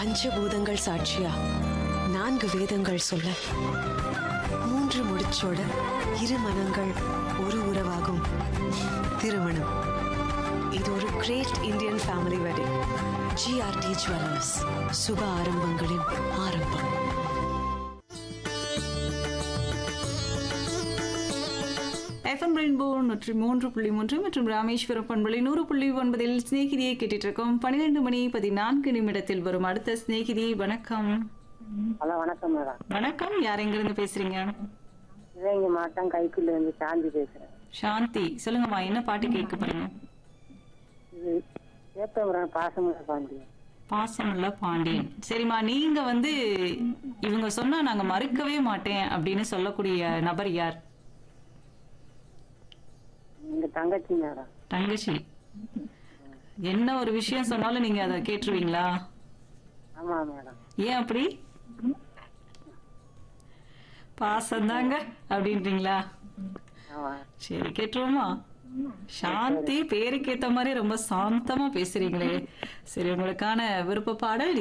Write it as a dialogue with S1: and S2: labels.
S1: பஞ்சபூதங்கள் சாட்சியா நான்கு வேதங்கள் சொல்ல மூன்று முடிச்சோட இரு மனங்கள் ஒரு உறவாகும் திருமணம் இது ஒரு great Indian family wedding GRT jewellers சுப ஆரம்பங்களின் ஆரம்பம்
S2: எஃப்எம் ரெயின்போ நூற்றி மூன்று புள்ளி மூன்று மற்றும் ராமேஸ்வரம் பண்பலை நூறு புள்ளி ஒன்பதில் சிநேகிதியை கேட்டுட்டு இருக்கோம் பன்னிரெண்டு மணி பதினான்கு நிமிடத்தில் வரும் அடுத்த சிநேகிதி வணக்கம்
S3: ஹலோ வணக்கம் மேடம்
S2: வணக்கம் யார் எங்கிருந்து பேசுறீங்க
S3: சிவகங்கை மாவட்டம் கைக்குள்ள இருந்து சாந்தி பேசுறேன்
S2: சாந்தி சொல்லுங்கம்மா என்ன பாட்டு கேட்க போறீங்க
S3: இது சேத்தபுரம் பாசமுள்ள பாண்டி
S2: பாசமுள்ள பாண்டியன் சரிம்மா நீங்க வந்து இவங்க சொன்னா நாங்க மறுக்கவே மாட்டேன் அப்படின்னு சொல்லக்கூடிய நபர் யார்
S3: எங்க தங்கச்சி மேடம்
S2: தங்கச்சி என்ன ஒரு விஷயம் சொன்னாலும் நீங்க அதை கேட்டுருவீங்களா
S3: ஆமா மேடம்
S2: ஏன் அப்படி பாசம்தாங்க அப்படின்றீங்களா
S3: ஆமா
S2: சரி கேட்டுருவோமா சாந்தி பேருக்கு ஏத்த மாதிரி ரொம்ப சாந்தமா பேசுறீங்களே சரி உங்களுக்கான விருப்ப பாடல்